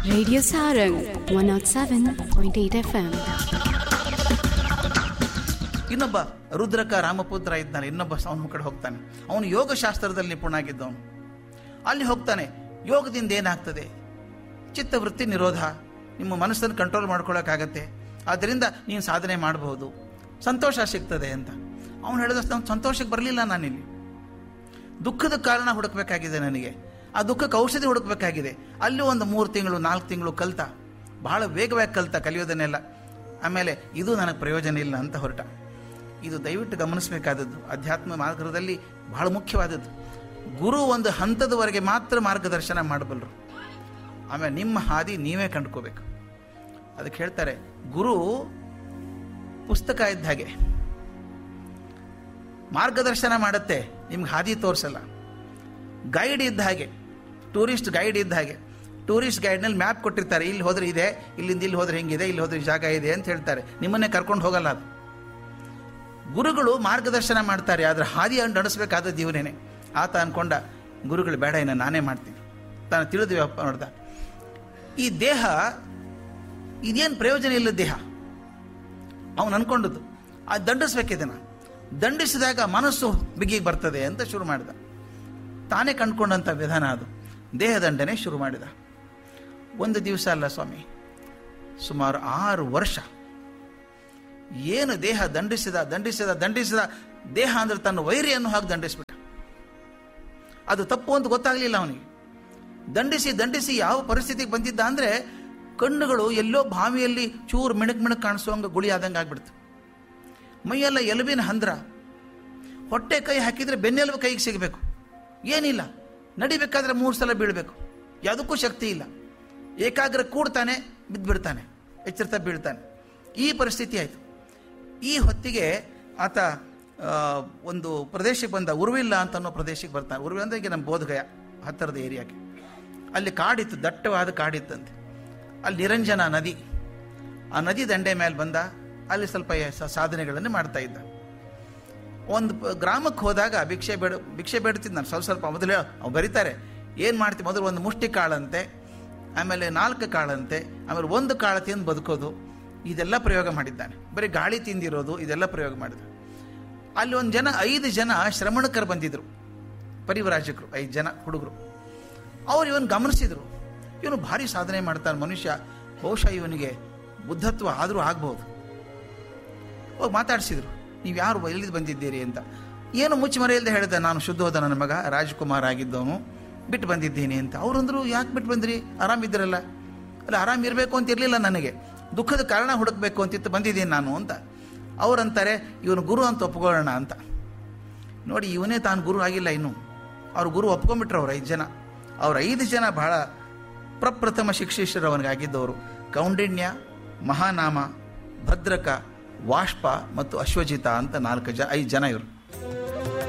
Radio Sarang 107.8 FM. ಇನ್ನೊಬ್ಬ ರುದ್ರಕ ರಾಮಪುತ್ರ ಇದ್ದಾನೆ ಇನ್ನೊಬ್ಬ ಅವನ ಕಡೆ ಹೋಗ್ತಾನೆ ಅವನು ಯೋಗಶಾಸ್ತ್ರದಲ್ಲಿ ನಿಪುಣ ಆಗಿದ್ದವನು ಅಲ್ಲಿ ಹೋಗ್ತಾನೆ ಯೋಗದಿಂದ ಏನಾಗ್ತದೆ ಚಿತ್ತವೃತ್ತಿ ನಿರೋಧ ನಿಮ್ಮ ಮನಸ್ಸನ್ನು ಕಂಟ್ರೋಲ್ ಮಾಡ್ಕೊಳ್ಳೋಕ್ಕಾಗತ್ತೆ ಆದ್ದರಿಂದ ನೀನು ಸಾಧನೆ ಮಾಡಬಹುದು ಸಂತೋಷ ಸಿಗ್ತದೆ ಅಂತ ಅವನು ಹೇಳಿದ ನಾವು ಸಂತೋಷಕ್ಕೆ ಬರಲಿಲ್ಲ ನಾನಿಲ್ಲಿ ದುಃಖದ ಕಾರಣ ಹುಡುಕ್ಬೇಕಾಗಿದೆ ನನಗೆ ಆ ದುಃಖಕ್ಕೆ ಔಷಧಿ ಹುಡುಕ್ಬೇಕಾಗಿದೆ ಅಲ್ಲಿ ಒಂದು ಮೂರು ತಿಂಗಳು ನಾಲ್ಕು ತಿಂಗಳು ಕಲ್ತ ಬಹಳ ವೇಗವಾಗಿ ಕಲ್ತ ಕಲಿಯೋದನ್ನೆಲ್ಲ ಆಮೇಲೆ ಇದು ನನಗೆ ಪ್ರಯೋಜನ ಇಲ್ಲ ಅಂತ ಹೊರಟ ಇದು ದಯವಿಟ್ಟು ಗಮನಿಸಬೇಕಾದದ್ದು ಅಧ್ಯಾತ್ಮ ಮಾರ್ಗದಲ್ಲಿ ಬಹಳ ಮುಖ್ಯವಾದದ್ದು ಗುರು ಒಂದು ಹಂತದವರೆಗೆ ಮಾತ್ರ ಮಾರ್ಗದರ್ಶನ ಮಾಡಬಲ್ಲರು ಆಮೇಲೆ ನಿಮ್ಮ ಹಾದಿ ನೀವೇ ಕಂಡ್ಕೋಬೇಕು ಅದಕ್ಕೆ ಹೇಳ್ತಾರೆ ಗುರು ಪುಸ್ತಕ ಇದ್ದ ಹಾಗೆ ಮಾರ್ಗದರ್ಶನ ಮಾಡುತ್ತೆ ನಿಮ್ಗೆ ಹಾದಿ ತೋರಿಸಲ್ಲ ಗೈಡ್ ಇದ್ದ ಹಾಗೆ ಟೂರಿಸ್ಟ್ ಗೈಡ್ ಇದ್ದ ಹಾಗೆ ಟೂರಿಸ್ಟ್ ಗೈಡ್ನಲ್ಲಿ ಮ್ಯಾಪ್ ಕೊಟ್ಟಿರ್ತಾರೆ ಇಲ್ಲಿ ಹೋದ್ರೆ ಇದೆ ಇಲ್ಲಿಂದ ಇಲ್ಲಿ ಹೋದ್ರೆ ಹೆಂಗಿದೆ ಇಲ್ಲಿ ಹೋದ್ರೆ ಈ ಜಾಗ ಇದೆ ಅಂತ ಹೇಳ್ತಾರೆ ನಿಮ್ಮನ್ನೇ ಕರ್ಕೊಂಡು ಹೋಗಲ್ಲ ಅದು ಗುರುಗಳು ಮಾರ್ಗದರ್ಶನ ಮಾಡ್ತಾರೆ ಆದರೆ ಹಾದಿಯನ್ನು ನಡೆಸಬೇಕಾದದ್ದು ಇವನೇನೆ ಆತ ಅನ್ಕೊಂಡ ಗುರುಗಳು ಬೇಡ ಇನ್ನು ನಾನೇ ಮಾಡ್ತೀನಿ ತಾನು ತಿಳಿದು ವ್ಯಾಪಾರ ಮಾಡ್ದ ಈ ದೇಹ ಇದೇನು ಪ್ರಯೋಜನ ಇಲ್ಲ ದೇಹ ಅವನು ಅನ್ಕೊಂಡದ್ದು ಆ ದಂಡಿಸ್ಬೇಕಿದನ ದಂಡಿಸಿದಾಗ ಮನಸ್ಸು ಬಿಗಿಗೆ ಬರ್ತದೆ ಅಂತ ಶುರು ಮಾಡಿದ ತಾನೇ ಕಂಡ್ಕೊಂಡಂಥ ವಿಧಾನ ಅದು ದೇಹದಂಡನೆ ಶುರು ಮಾಡಿದ ಒಂದು ದಿವಸ ಅಲ್ಲ ಸ್ವಾಮಿ ಸುಮಾರು ಆರು ವರ್ಷ ಏನು ದೇಹ ದಂಡಿಸಿದ ದಂಡಿಸಿದ ದಂಡಿಸಿದ ದೇಹ ಅಂದ್ರೆ ತನ್ನ ವೈರಿಯನ್ನು ಹಾಕಿ ದಂಡಿಸ್ಬಿಟ್ಟ ಅದು ತಪ್ಪು ಅಂತ ಗೊತ್ತಾಗಲಿಲ್ಲ ಅವನಿಗೆ ದಂಡಿಸಿ ದಂಡಿಸಿ ಯಾವ ಪರಿಸ್ಥಿತಿಗೆ ಬಂದಿದ್ದ ಅಂದರೆ ಕಣ್ಣುಗಳು ಎಲ್ಲೋ ಬಾವಿಯಲ್ಲಿ ಚೂರು ಮಿಣಕ್ ಮಿಣಕ್ ಕಾಣಿಸೋಂಗ ಗುಳಿ ಆದಂಗೆ ಆಗ್ಬಿಡ್ತು ಮೈಯೆಲ್ಲ ಎಲುಬಿನ ಹಂದ್ರ ಹೊಟ್ಟೆ ಕೈ ಹಾಕಿದರೆ ಬೆನ್ನೆಲುಬು ಕೈಗೆ ಸಿಗಬೇಕು ಏನಿಲ್ಲ ನಡಿಬೇಕಾದ್ರೆ ಮೂರು ಸಲ ಬೀಳಬೇಕು ಯಾವುದಕ್ಕೂ ಶಕ್ತಿ ಇಲ್ಲ ಏಕಾಗ್ರ ಕೂಡ್ತಾನೆ ಬಿದ್ದುಬಿಡ್ತಾನೆ ಎಚ್ಚರಿತ ಬೀಳ್ತಾನೆ ಈ ಪರಿಸ್ಥಿತಿ ಆಯಿತು ಈ ಹೊತ್ತಿಗೆ ಆತ ಆ, ಒಂದು ಪ್ರದೇಶಕ್ಕೆ ಬಂದ ಉರುವಿಲ್ಲ ಅಂತ ಅನ್ನೋ ಪ್ರದೇಶಕ್ಕೆ ಬರ್ತಾನೆ ಉರುವಿಲ್ಲ ಅಂದರೆ ಈಗ ನಮ್ಮ ಬೋಧಗಯ ಹತ್ತಿರದ ಏರಿಯಾಕ್ಕೆ ಅಲ್ಲಿ ಕಾಡಿತ್ತು ದಟ್ಟವಾದ ಕಾಡಿತ್ತಂತೆ ಅಲ್ಲಿ ನಿರಂಜನ ನದಿ ಆ ನದಿ ದಂಡೆ ಮೇಲೆ ಬಂದ ಅಲ್ಲಿ ಸ್ವಲ್ಪ ಸ- ಸಾಧನೆಗಳನ್ನು ಮಾಡ್ತಾ ಇದ್ದ ಒಂದು ಪ- ಗ್ರಾಮಕ್ಕೆ ಹೋದಾಗ ಭಿಕ್ಷೆ ಬೇಡ ಭಿಕ್ಷೆ ಬೇಡ್ತಿದ್ದು ನಾನು ಸ್ವಲ್ಪ ಸ್ವಲ್ಪ ಮೊದಲು ಹೇಳ ಅವ್ರು ಬರೀತಾರೆ ಏನು ಮಾಡ್ತೀವಿ ಮೊದಲು ಒಂದು ಮುಷ್ಟಿ ಕಾಳಂತೆ ಆಮೇಲೆ ನಾಲ್ಕು ಕಾಳಂತೆ ಆಮೇಲೆ ಒಂದು ಕಾಳು ತಿಂದು ಬದುಕೋದು ಇದೆಲ್ಲ ಪ್ರಯೋಗ ಮಾಡಿದ್ದಾನೆ ಬರೀ ಗಾಳಿ ತಿಂದಿರೋದು ಇದೆಲ್ಲ ಪ್ರಯೋಗ ಮಾಡಿದ ಅಲ್ಲಿ ಒಂದು ಜನ ಐದು ಜನ ಶ್ರಮಣಕರು ಬಂದಿದ್ರು ಪರಿವರಾಜಕರು ಐದು ಜನ ಹುಡುಗರು ಅವ್ರು ಇವನು ಗಮನಿಸಿದ್ರು ಇವನು ಭಾರಿ ಸಾಧನೆ ಮಾಡ್ತಾನೆ ಮನುಷ್ಯ ಬಹುಶಃ ಇವನಿಗೆ ಬುದ್ಧತ್ವ ಆದರೂ ಆಗ್ಬೋದು ಹೋಗಿ ಮಾತಾಡಿಸಿದ್ರು ನೀವು ಯಾರು ಎಲ್ಲಿದ್ದು ಬಂದಿದ್ದೀರಿ ಅಂತ ಏನು ಮುಚ್ಚಮರೆ ಇಲ್ಲದೆ ಹೇಳಿದೆ ನಾನು ಶುದ್ಧೋದ ನನ್ನ ಮಗ ರಾಜ್ಕುಮಾರ್ ಆಗಿದ್ದವನು ಬಿಟ್ಟು ಬಂದಿದ್ದೀನಿ ಅಂತ ಅವ್ರಂದ್ರು ಯಾಕೆ ಬಿಟ್ಟು ಬಂದ್ರಿ ಆರಾಮಿದ್ದೀರಲ್ಲ ಅಲ್ಲ ಆರಾಮ್ ಇರಬೇಕು ಅಂತ ಇರಲಿಲ್ಲ ನನಗೆ ದುಃಖದ ಕಾರಣ ಹುಡುಕ್ಬೇಕು ಅಂತಿತ್ತು ಬಂದಿದ್ದೀನಿ ನಾನು ಅಂತ ಅವರಂತಾರೆ ಇವನು ಗುರು ಅಂತ ಒಪ್ಕೊಳ್ಳೋಣ ಅಂತ ನೋಡಿ ಇವನೇ ತಾನು ಗುರು ಆಗಿಲ್ಲ ಇನ್ನು ಅವ್ರ ಗುರು ಒಪ್ಕೊಂಡ್ಬಿಟ್ರು ಅವ್ರು ಐದು ಜನ ಅವ್ರ ಐದು ಜನ ಬಹಳ ಪ್ರಪ್ರಥಮ ಶಿಕ್ಷಿಷ್ಯರು ಅವನಿಗಾಗಿದ್ದವರು ಕೌಂಡಿನ್ಯ ಮಹಾನಾಮ ಭದ್ರಕ ವಾಷ್ಪ ಮತ್ತು ಅಶ್ವಜಿತ ಅಂತ ನಾಲ್ಕು ಜ ಐದು ಜನ ಇವರು